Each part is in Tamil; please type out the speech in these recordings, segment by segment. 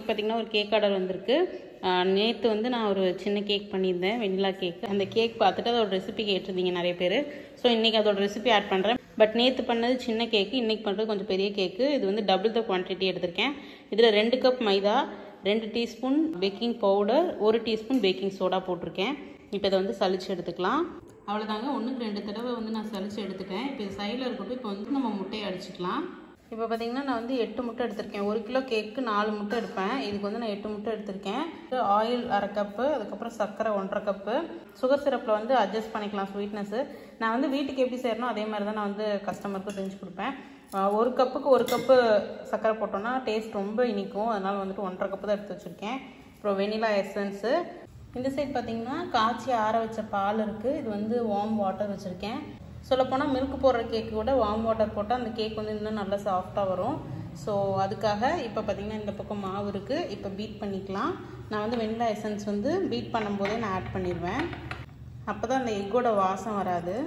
பார்த்திங்கன்னா ஒரு கேக் ஆர்டர் வந்திருக்கு நேற்று வந்து நான் ஒரு சின்ன கேக் பண்ணியிருந்தேன் வெண்ணிலா கேக் அந்த கேக் பார்த்துட்டு அதோட ரெசிபி கேட்டிருந்தீங்க நிறைய பேர் ஸோ இன்றைக்கி அதோட ரெசிபி ஆட் பண்ணுறேன் பட் நேற்று பண்ணது சின்ன கேக்கு இன்றைக்கி பண்ணுறது கொஞ்சம் பெரிய கேக்கு இது வந்து டபுள் த குவான்டிட்டி எடுத்திருக்கேன் இதில் ரெண்டு கப் மைதா ரெண்டு டீஸ்பூன் பேக்கிங் பவுடர் ஒரு டீஸ்பூன் பேக்கிங் சோடா போட்டிருக்கேன் இப்போ இதை வந்து சலிச்சு எடுத்துக்கலாம் அவ்வளோதாங்க ஒன்றுக்கு ரெண்டு தடவை வந்து நான் சலிச்சு எடுத்துட்டேன் இப்போ இது சைடில் இருக்கட்டும் இப்போ வந்து நம்ம முட்டையை அடிச்சுக்கலாம் இப்போ பார்த்தீங்கன்னா நான் வந்து எட்டு முட்டை எடுத்திருக்கேன் ஒரு கிலோ கேக்கு நாலு முட்டை எடுப்பேன் இதுக்கு வந்து நான் எட்டு முட்டை எடுத்திருக்கேன் ஆயில் அரை கப்பு அதுக்கப்புறம் சர்க்கரை ஒன்றரை கப்பு சுகர் சிரப்பில் வந்து அட்ஜஸ்ட் பண்ணிக்கலாம் ஸ்வீட்னஸ்ஸு நான் வந்து வீட்டுக்கு எப்படி செய்யணும் அதே மாதிரி தான் நான் வந்து கஸ்டமருக்கு செஞ்சு கொடுப்பேன் ஆஹ் ஒரு கப்புக்கு ஒரு கப்பு சர்க்கரை போட்டோன்னா டேஸ்ட் ரொம்ப இனிக்கும் அதனால் வந்துட்டு ஒன்றரை கப்பு தான் எடுத்து வச்சுருக்கேன் அப்புறம் வெனிலா எசன்ஸு இந்த சைட் பார்த்தீங்கன்னா காய்ச்சி ஆற வச்ச பால் இருக்குது இது வந்து வார்ம் வாட்டர் வச்சுருக்கேன் சொல்லப்போனால் மில்க் போடுற கேக்கு விட வார்ம் வாட்டர் போட்டால் அந்த கேக் வந்து இன்னும் நல்லா சாஃப்டாக வரும் ஸோ அதுக்காக இப்போ பார்த்தீங்கன்னா இந்த பக்கம் மாவு இருக்குது இப்போ பீட் பண்ணிக்கலாம் நான் வந்து வெண்ணிலா எசன்ஸ் வந்து பீட் பண்ணும்போதே நான் ஆட் பண்ணிடுவேன் அப்போ தான் அந்த எக்கோட வாசம் வராது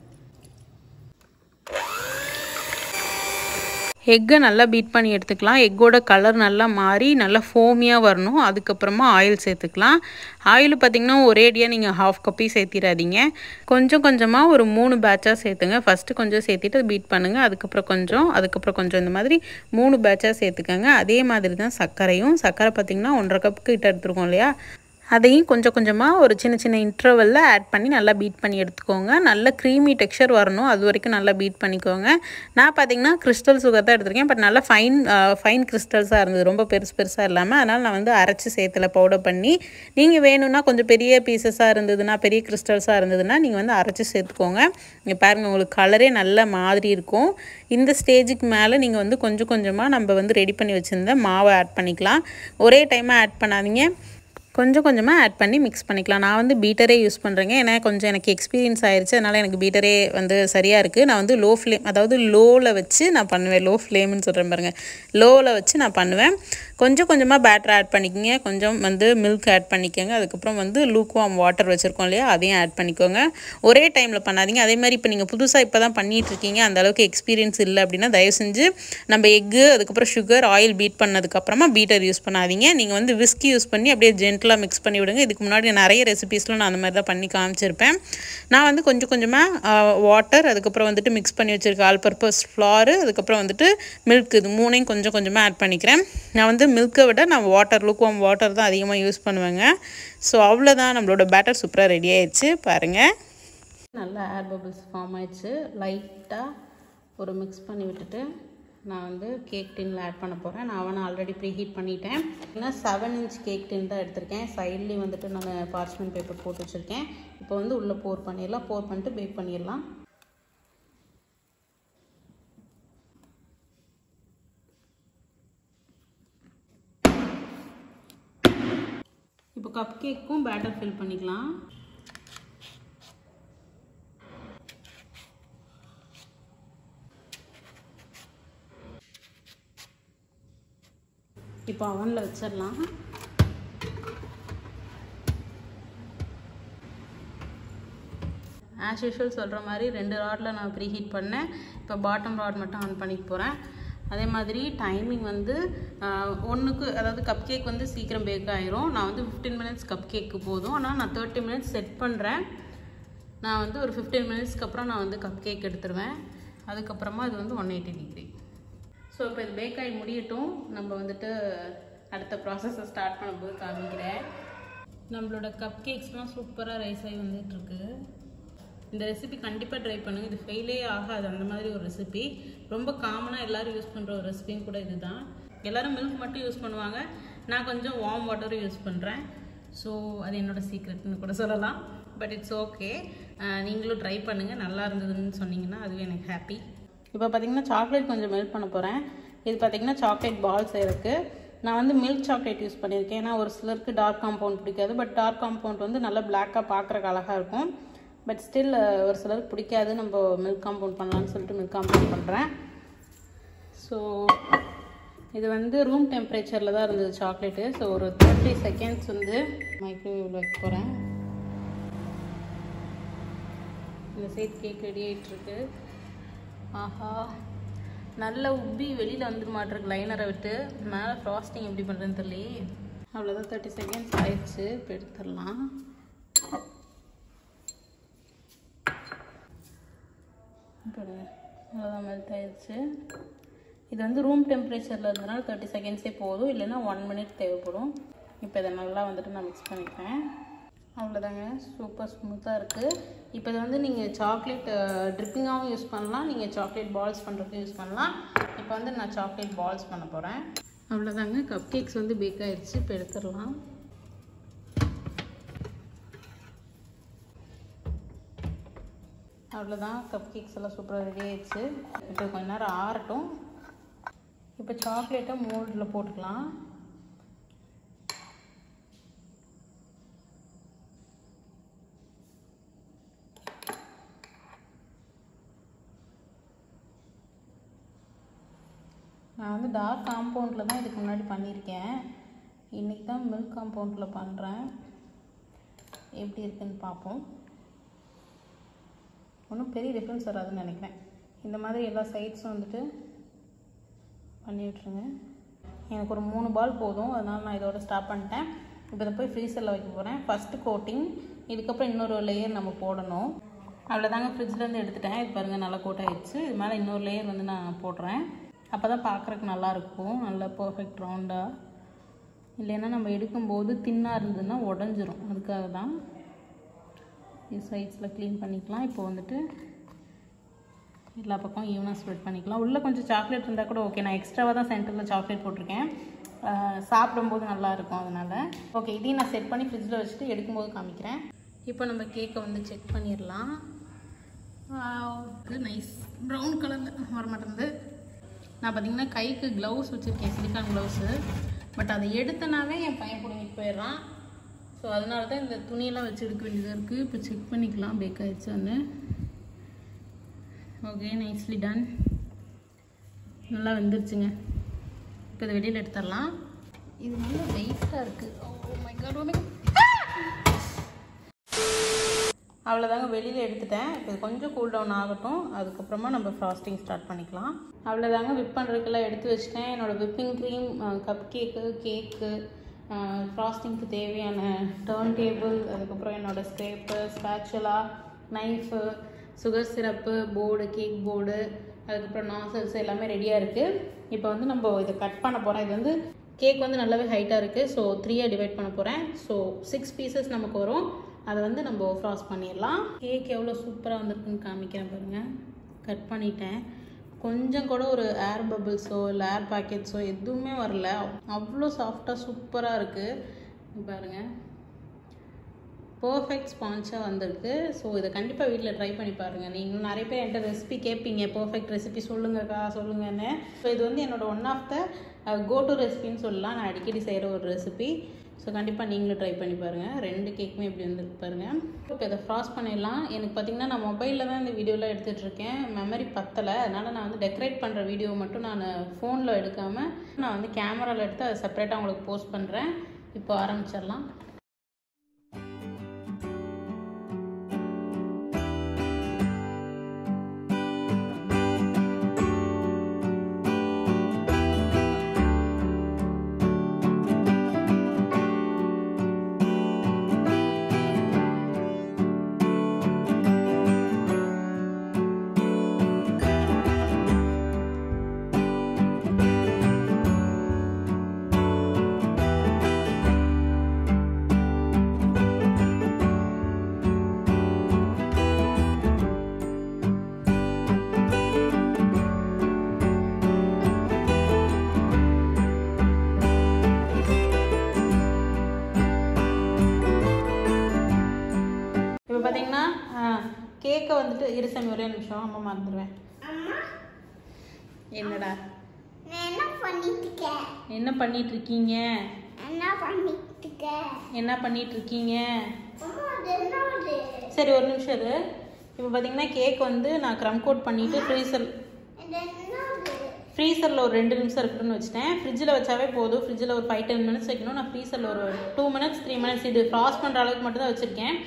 எக்கை நல்லா பீட் பண்ணி எடுத்துக்கலாம் எக்கோட கலர் நல்லா மாறி நல்லா ஃபோமியாக வரணும் அதுக்கப்புறமா ஆயில் சேர்த்துக்கலாம் ஆயில் பார்த்திங்கன்னா ஒரேடியாக நீங்கள் ஹாஃப் கப்பி சேர்த்திடாதீங்க கொஞ்சம் கொஞ்சமாக ஒரு மூணு பேட்சாக சேர்த்துங்க ஃபஸ்ட்டு கொஞ்சம் சேர்த்திட்டு பீட் பண்ணுங்கள் அதுக்கப்புறம் கொஞ்சம் அதுக்கப்புறம் கொஞ்சம் இந்த மாதிரி மூணு பேட்சாக சேர்த்துக்கோங்க அதே மாதிரி தான் சர்க்கரையும் சர்க்கரை பார்த்திங்கன்னா ஒன்றரை கப் கிட்ட எடுத்துருக்கோம் இல்லையா அதையும் கொஞ்சம் கொஞ்சமாக ஒரு சின்ன சின்ன இன்டர்வலில் ஆட் பண்ணி நல்லா பீட் பண்ணி எடுத்துக்கோங்க நல்ல க்ரீமி டெக்ஸ்சர் வரணும் அது வரைக்கும் நல்லா பீட் பண்ணிக்கோங்க நான் பார்த்தீங்கன்னா கிறிஸ்டல் சுகர் தான் எடுத்திருக்கேன் பட் நல்லா ஃபைன் ஃபைன் கிறிஸ்டல்ஸாக இருந்தது ரொம்ப பெருசு பெருசாக இல்லாமல் அதனால் நான் வந்து அரைச்சி சேர்த்துல பவுடர் பண்ணி நீங்கள் வேணும்னா கொஞ்சம் பெரிய பீசஸாக இருந்ததுன்னா பெரிய கிறிஸ்டல்ஸாக இருந்ததுன்னா நீங்கள் வந்து அரைச்சி சேர்த்துக்கோங்க இங்கே பாருங்கள் உங்களுக்கு கலரே நல்ல மாதிரி இருக்கும் இந்த ஸ்டேஜுக்கு மேலே நீங்கள் வந்து கொஞ்சம் கொஞ்சமாக நம்ம வந்து ரெடி பண்ணி வச்சுருந்த மாவை ஆட் பண்ணிக்கலாம் ஒரே டைமாக ஆட் பண்ணாதீங்க கொஞ்சம் கொஞ்சமாக ஆட் பண்ணி மிக்ஸ் பண்ணிக்கலாம் நான் வந்து பீட்டரே யூஸ் பண்ணுறேங்க ஏன்னா கொஞ்சம் எனக்கு எக்ஸ்பீரியன்ஸ் ஆயிடுச்சு அதனால் எனக்கு பீட்டரே வந்து சரியாக இருக்குது நான் வந்து லோ ஃப்ளேம் அதாவது லோவில் வச்சு நான் பண்ணுவேன் லோ ஃப்ளேம்னு சொல்கிறேன் பாருங்கள் லோவில் வச்சு நான் பண்ணுவேன் கொஞ்சம் கொஞ்சமாக பேட்டர் ஆட் பண்ணிக்கோங்க கொஞ்சம் வந்து மில்க் ஆட் பண்ணிக்கோங்க அதுக்கப்புறம் வந்து லூக்வாம் வாட்டர் வச்சுருக்கோம் இல்லையா அதையும் ஆட் பண்ணிக்கோங்க ஒரே டைமில் பண்ணாதீங்க அதே மாதிரி இப்போ நீங்கள் புதுசாக இப்போ தான் பண்ணிகிட்ருக்கீங்க அந்த அளவுக்கு எக்ஸ்பீரியன்ஸ் இல்லை அப்படின்னா தயவு செஞ்சு நம்ம எக்கு அதுக்கப்புறம் சுகர் ஆயில் பீட் பண்ணதுக்கப்புறமா பீட்டர் யூஸ் பண்ணாதீங்க நீங்கள் வந்து விஸ்கி யூஸ் பண்ணி அப்படியே ஜென்டலாக மிக்ஸ் பண்ணி விடுங்க இதுக்கு முன்னாடி நிறைய ரெசிபீஸில் நான் அந்த மாதிரி தான் பண்ணி காமிச்சிருப்பேன் நான் வந்து கொஞ்சம் கொஞ்சமாக வாட்டர் அதுக்கப்புறம் வந்துட்டு மிக்ஸ் பண்ணி வச்சுருக்க ஆல் பர்பஸ் ஃப்ளாரு அதுக்கப்புறம் வந்துட்டு மில்க் இது மூணையும் கொஞ்சம் கொஞ்சமாக ஆட் பண்ணிக்கிறேன் நான் வந்து மில்க்கை விட நான் வாட்டர் லுக்வாம் வாட்டர் தான் அதிகமாக யூஸ் பண்ணுவேங்க ஸோ அவ்வளோதான் நம்மளோட பேட்டர் சூப்பராக ரெடி ஆயிடுச்சு பாருங்கள் நல்லா ஏர் பபிள்ஸ் ஃபார்ம் ஆயிடுச்சு லைட்டாக ஒரு மிக்ஸ் பண்ணி விட்டுட்டு நான் வந்து கேக் டின்னில் ஆட் பண்ண போகிறேன் நான் அவனை ஆல்ரெடி ப்ரீ ஹீட் பண்ணிட்டேன் ஏன்னா செவன் இன்ச் கேக் டின் தான் எடுத்திருக்கேன் சைட்லேயும் வந்துட்டு நான் பார்ச்மெண்ட் பேப்பர் போட்டு வச்சுருக்கேன் இப்போ வந்து உள்ளே போர் பண்ணிடலாம் போர் பண்ணிட்டு பேக் பண்ணிடலாம் இப்போ கப் கேக்கும் பேட்டர் ஃபில் பண்ணிக்கலாம் இப்போ அவனில் வச்சிடலாம் ஆஸ் யூஷுவல் சொல்கிற மாதிரி ரெண்டு ராடில் நான் ப்ரீ ஹீட் பண்ணேன் இப்போ பாட்டம் ராட் மட்டும் ஆன் பண்ணிக்க போகிறேன் அதே மாதிரி டைமிங் வந்து ஒன்றுக்கு அதாவது கப் கேக் வந்து சீக்கிரம் பேக் ஆயிரும் நான் வந்து ஃபிஃப்டீன் மினிட்ஸ் கப் கேக்கு போதும் ஆனால் நான் தேர்ட்டி மினிட்ஸ் செட் பண்ணுறேன் நான் வந்து ஒரு ஃபிஃப்டீன் மினிட்ஸ்க்கு அப்புறம் நான் வந்து கப் கேக் எடுத்துருவேன் அதுக்கப்புறமா இது வந்து ஒன் எயிட்டி டிகிரி ஸோ இப்போ இது பேக் ஆகி முடியட்டும் நம்ம வந்துட்டு அடுத்த ப்ராசஸை ஸ்டார்ட் பண்ணும்போது காமிக்கிறேன் நம்மளோட கப் கேக்ஸ்லாம் சூப்பராக ரைஸ் ஆகி வந்துட்டுருக்கு இந்த ரெசிபி கண்டிப்பாக ட்ரை பண்ணுங்கள் இது ஃபெயிலே ஆகாது அந்த மாதிரி ஒரு ரெசிபி ரொம்ப காமனாக எல்லோரும் யூஸ் பண்ணுற ஒரு ரெசிபியும் கூட இதுதான் எல்லோரும் மில்க் மட்டும் யூஸ் பண்ணுவாங்க நான் கொஞ்சம் வார்ம் வாட்டரும் யூஸ் பண்ணுறேன் ஸோ அது என்னோடய சீக்ரெட்னு கூட சொல்லலாம் பட் இட்ஸ் ஓகே நீங்களும் ட்ரை பண்ணுங்கள் நல்லா இருந்ததுன்னு சொன்னீங்கன்னா அதுவே எனக்கு ஹாப்பி இப்போ பார்த்தீங்கன்னா சாக்லேட் கொஞ்சம் மெல்ட் பண்ண போகிறேன் இது பார்த்தீங்கன்னா சாக்லேட் பால்ஸ் இருக்குது நான் வந்து மில்க் சாக்லேட் யூஸ் பண்ணியிருக்கேன் ஏன்னா ஒரு சிலருக்கு டார்க் காம்பவுண்ட் பிடிக்காது பட் டார்க் காம்பவுண்ட் வந்து நல்லா பிளாக்காக பார்க்குறக்கு அழகாக இருக்கும் பட் ஸ்டில் ஒரு சிலருக்கு பிடிக்காது நம்ம மில்க் காம்பவுண்ட் பண்ணலான்னு சொல்லிட்டு மில்க் காம்பவுண்ட் பண்ணுறேன் ஸோ இது வந்து ரூம் டெம்பரேச்சரில் தான் இருந்தது சாக்லேட்டு ஸோ ஒரு தேர்ட்டி செகண்ட்ஸ் வந்து மைக்ரோவேவில் வைக்க போகிறேன் இந்த சைட் கேக் ரெடி ஆகிட்டுருக்கு ஆஹா நல்ல உப்பி வெளியில் வந்துட மாட்டிருக்கு லைனரை விட்டு மேலே ஃப்ராஸ்டிங் எப்படி பண்ணுறதுன்னு தெரியலையே அவ்வளோதான் தேர்ட்டி செகண்ட்ஸ் ஆயிடுச்சு இப்போ எடுத்துடலாம் பாருங்க அவ்வளோதான் மெல்ட் ஆயிடுச்சு இது வந்து ரூம் டெம்பரேச்சரில் இருந்ததுனால தேர்ட்டி செகண்ட்ஸே போதும் இல்லைன்னா ஒன் மினிட் தேவைப்படும் இப்போ இதை நல்லா வந்துட்டு நான் மிக்ஸ் பண்ணிக்கிறேன் அவ்வளோதாங்க சூப்பர் ஸ்மூத்தாக இருக்குது இப்போ இதை வந்து நீங்கள் சாக்லேட் ட்ரிப்பிங்காகவும் யூஸ் பண்ணலாம் நீங்கள் சாக்லேட் பால்ஸ் பண்ணுறதுக்கு யூஸ் பண்ணலாம் இப்போ வந்து நான் சாக்லேட் பால்ஸ் பண்ண போகிறேன் அவ்வளோதாங்க கப் கேக்ஸ் வந்து பேக் ஆயிடுச்சு இப்போ எடுத்துடலாம் அவ்வளோதான் கப் கேக்ஸ் எல்லாம் சூப்பராக ரெடி ஆயிடுச்சு இப்போ கொஞ்ச நேரம் ஆறட்டும் இப்போ சாக்லேட்டை மோல்டில் போட்டுக்கலாம் நான் வந்து டார்க் காம்பவுண்டில் தான் இதுக்கு முன்னாடி பண்ணியிருக்கேன் இன்றைக்கி தான் மில்க் காம்பவுண்டில் பண்ணுறேன் எப்படி இருக்குன்னு பார்ப்போம் ஒன்றும் பெரிய டிஃப்ரென்ஸ் வராதுன்னு நினைக்கிறேன் இந்த மாதிரி எல்லா சைட்ஸும் வந்துட்டு பண்ணி விட்ருங்க எனக்கு ஒரு மூணு பால் போதும் அதனால் நான் இதோட ஸ்டாப் பண்ணிட்டேன் இப்போ இதை போய் ஃப்ரீசரில் வைக்க போகிறேன் ஃபஸ்ட்டு கோட்டிங் இதுக்கப்புறம் இன்னொரு லேயர் நம்ம போடணும் அவ்வளோதாங்க ஃப்ரிட்ஜ்லேருந்து எடுத்துட்டேன் இது பாருங்கள் நல்லா கோட் ஆயிடுச்சு இது மேலே இன்னொரு லேயர் வந்து நான் போடுறேன் அப்போ தான் பார்க்குறக்கு நல்லாயிருக்கும் நல்லா பர்ஃபெக்ட் ரவுண்டாக இல்லைன்னா நம்ம எடுக்கும்போது தின்னாக இருந்ததுன்னா உடஞ்சிரும் அதுக்காக தான் இது சைட்ஸில் க்ளீன் பண்ணிக்கலாம் இப்போ வந்துட்டு எல்லா பக்கம் ஈவனாக ஸ்ப்ரெட் பண்ணிக்கலாம் உள்ளே கொஞ்சம் சாக்லேட் இருந்தால் கூட ஓகே நான் எக்ஸ்ட்ராவாக தான் சென்டரில் சாக்லேட் போட்டிருக்கேன் ஆஹ் சாப்பிடும்போது நல்லா இருக்கும் அதனால் ஓகே இதையும் நான் செட் பண்ணி ஃப்ரிட்ஜில் வச்சுட்டு எடுக்கும்போது காமிக்கிறேன் இப்போ நம்ம கேக்கை வந்து செக் பண்ணிடலாம் நைஸ் ப்ரௌன் கலரில் வர மாட்டேங்குது நான் பார்த்தீங்கன்னா கைக்கு க்ளவுஸ் வச்சுருக்கேன் சிலிக்கான் க்ளவுஸு பட் அதை எடுத்தனாவே என் பையன் பிடிங்கிட்டு போயிடுறான் ஸோ அதனால தான் இந்த துணியெல்லாம் வச்சு எடுக்க வேண்டியதாக இருக்குது இப்போ செக் பண்ணிக்கலாம் பேக் ஆயிடுச்சான்னு ஓகே நைஸ்லி டன் நல்லா வெந்துருச்சுங்க இப்போ இதை வெளியில் எடுத்துடலாம் இது நல்ல வெயிட்டாக இருக்குது oh my god oh my அவ்வளோதாங்க வெளியில் எடுத்துட்டேன் இப்போ இது கொஞ்சம் கூல் டவுன் ஆகட்டும் அதுக்கப்புறமா நம்ம ஃப்ராஸ்டிங் ஸ்டார்ட் பண்ணிக்கலாம் அவ்வளோதாங்க விப் பண்ணுறதுக்கெல்லாம் எடுத்து வச்சிட்டேன் என்னோடய whipping cream cup cake cake ஃப்ராஸ்டிங்க்கு தேவையான டர்ன் டேபிள் அதுக்கப்புறம் என்னோடய scraper spatula knife sugar syrup board cake board அதுக்கப்புறம் நாசல்ஸ் எல்லாமே ரெடியாக இருக்குது இப்போ வந்து நம்ம இதை கட் பண்ண போகிறோம் இது வந்து கேக் வந்து நல்லாவே ஹைட்டாக இருக்குது ஸோ த்ரீயாக டிவைட் பண்ண போகிறேன் ஸோ சிக்ஸ் பீசஸ் நமக்கு வரும் அதை வந்து நம்ம ஃப்ராஸ் பண்ணிடலாம் கேக் எவ்வளோ சூப்பராக வந்திருக்குன்னு காமிக்கிறேன் பாருங்கள் கட் பண்ணிட்டேன் கொஞ்சம் கூட ஒரு ஏர் பபிள்ஸோ இல்லை ஏர் பாக்கெட்ஸோ எதுவுமே வரல அவ்வளோ சாஃப்டாக சூப்பராக இருக்குது பாருங்கள் பர்ஃபெக்ட் ஸ்பான்ஸாக வந்திருக்கு ஸோ இதை கண்டிப்பாக வீட்டில் ட்ரை பண்ணி பாருங்கள் நீங்கள் நிறைய பேர் என்கிட்ட ரெசிபி கேட்பீங்க பர்ஃபெக்ட் ரெசிபி சொல்லுங்கக்கா சொல்லுங்கன்னு ஸோ இது வந்து என்னோட one of the go to ரெசிபின்னு சொல்லலாம் நான் அடிக்கடி செய்கிற ஒரு ரெசிபி ஸோ கண்டிப்பாக நீங்களும் ட்ரை பண்ணி பாருங்கள் ரெண்டு கேக்குமே இப்படி வந்துருக்கு பாருங்கள் இப்போ இதை ஃப்ராஸ் பண்ணிடலாம் எனக்கு பார்த்தீங்கன்னா நான் மொபைலில் தான் இந்த வீடியோலாம் எடுத்துகிட்டு இருக்கேன் மெமரி பத்தலை அதனால் நான் வந்து டெக்கரேட் பண்ணுற வீடியோ மட்டும் நான் ஃபோனில் எடுக்காமல் நான் வந்து கேமராவில் எடுத்து அதை செப்பரேட்டாக உங்களுக்கு போஸ்ட் பண்ணுறேன் இப்போ ஆரம்பிச்சிடலாம் இப்போ பார்த்தீங்கன்னா கேக்கை வந்துட்டு இருசமி ஒரே நிமிஷம் அம்மா மறந்துடுவேன் அம்மா என்னடா நான் என்ன பண்ணிட்டு இருக்கேன் என்ன பண்ணிட்டு இருக்கீங்க என்ன பண்ணிட்டு இருக்கேன் என்ன பண்ணிட்டு இருக்கீங்க அம்மா அது என்னது சரி ஒரு நிமிஷம் இரு இப்போ பார்த்தீங்கன்னா கேக் வந்து நான் க்ரம் கோட் பண்ணிட்டு ஃப்ரீசர் இது என்னது ஃப்ரீசரில் ஒரு ரெண்டு நிமிஷம் இருக்கட்டும்னு வச்சுட்டேன் ஃப்ரிட்ஜில் வச்சாவே போதும் ஃப்ரிட்ஜில் ஒரு ஃபைவ் டென் மினிட்ஸ் வைக்கணும் நான் ஃப்ரீசரில் ஒரு டூ மினிட்ஸ் த்ரீ மினிட்ஸ் இது ஃப்ராஸ் பண்ணுற அளவுக்கு மட்டும் தான் வச்சுருக்கேன்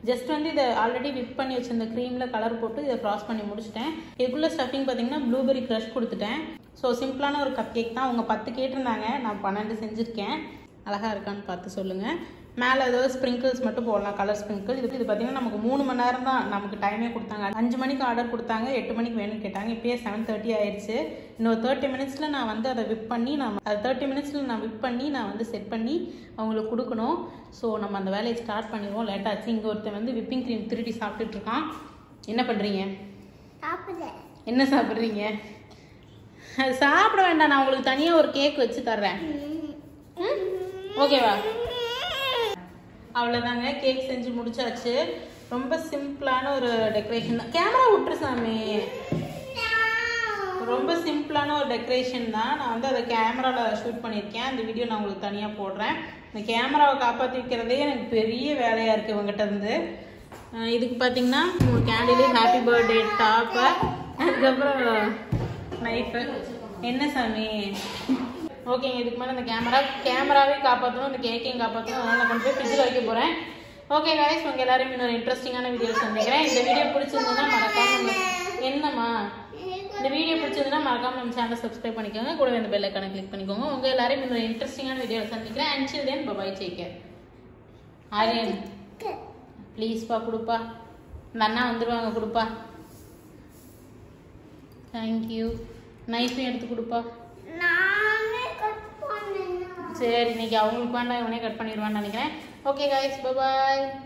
ஜஸ்ட் வந்து இதை ஆல்ரெடி விப் பண்ணி வச்சிருந்த க்ரீமில் கலர் போட்டு இதை ஃப்ராஸ் பண்ணி முடிச்சிட்டேன் இதுக்குள்ளே ஸ்டஃபிங் பார்த்தீங்கன்னா ப்ளூபெரி க்ரஷ் கொடுத்துட்டேன் ஸோ சிம்பிளான ஒரு கப் கேக் தான் அவங்க பத்து கேட்டிருந்தாங்க நான் பன்னெண்டு செஞ்சுருக்கேன் அழகாக இருக்கான்னு பார்த்து சொல்லுங்கள் மேலே ஏதாவது ஸ்ப்ரிங்கிள்ஸ் மட்டும் போடலாம் கலர் ஸ்ப்ரிங்கிள் இது இது பார்த்தீங்கன்னா நமக்கு மூணு மணி நேரம் தான் நமக்கு டைமே கொடுத்தாங்க அஞ்சு மணிக்கு ஆர்டர் கொடுத்தாங்க எட்டு மணிக்கு வேணும்னு கேட்டாங்க இப்போயே செவன் தேர்ட்டி ஆயிடுச்சு இன்னொரு தேர்ட்டி மினிட்ஸில் நான் வந்து அதை விப் பண்ணி நான் அது தேர்ட்டி மினிட்ஸில் நான் விப் பண்ணி நான் வந்து செட் பண்ணி அவங்களுக்கு கொடுக்கணும் ஸோ நம்ம அந்த வேலையை ஸ்டார்ட் பண்ணிடுவோம் லேட்டாச்சு இங்கே ஒருத்தன் வந்து விப்பிங் க்ரீம் திருடி சாப்பிட்டுட்டு இருக்கான் என்ன பண்ணுறீங்க சாப்பிடு என்ன சாப்பிட்றீங்க அது சாப்பிட வேண்டாம் நான் உங்களுக்கு தனியாக ஒரு கேக் வச்சு தர்றேன் ம்? ஓகேவா அவ்வளோதாங்க கேக் செஞ்சு முடிச்சாச்சு ரொம்ப சிம்பிளான ஒரு டெக்கரேஷன் தான் கேமரா விட்டுரு சாமி ரொம்ப சிம்பிளான ஒரு டெக்கரேஷன் தான் நான் வந்து அதை கேமராவில் ஷூட் பண்ணியிருக்கேன் அந்த வீடியோ நான் உங்களுக்கு தனியாக போடுறேன் இந்த கேமராவை காப்பாற்றி வைக்கிறதே எனக்கு பெரிய வேலையாக இருக்குது இவங்ககிட்ட இருந்து அஹ் இதுக்கு பார்த்தீங்கன்னா ஒரு கேண்டிலு ஹாப்பி பர்த்டே டாப்பு அதுக்கப்புறம் நைஃபு என்ன சாமி ஓகேங்க இதுக்கு மேலே இந்த கேமரா கேமராவே காப்பாற்றணும் இந்த கேக்கையும் காப்பாற்றணும் அதனால் நான் கொண்டு போய் ஃப்ரிட்ஜில் வைக்க போகிறேன் ஓகே guys உங்கள் எல்லாரும் இன்னொரு இன்ட்ரெஸ்டிங்கான வீடியோ சந்திக்கிறேன் இந்த வீடியோ பிடிச்சிருந்ததுன்னா மறக்காம நம்ம என்னம்மா இந்த வீடியோ பிடிச்சிருந்ததுன்னா மறக்காம நம்ம சேனலை சப்ஸ்கிரைப் பண்ணிக்கோங்க கூட இந்த பெல் ஐக்கானை கிளிக் பண்ணிக்கோங்க உங்கள் எல்லாரையும் இன்னொரு இன்ட்ரெஸ்டிங்கான வீடியோவில் சந்திக்கிறேன் and till then bye bye take Aryan ப்ளீஸ்ப்பா கொடுப்பா இந்த அண்ணா வந்துடுவாங்க கொடுப்பா தேங்க்யூ நைஃபையும் எடுத்து கொடுப்பா நானே கட் பண்ணேன் சரி இன்னைக்கு அவங்களுக்கு வேண்டாம் இவனே கட் பண்ணிடுவான்னு நினைக்கிறேன் ஓகே guys bye பாய்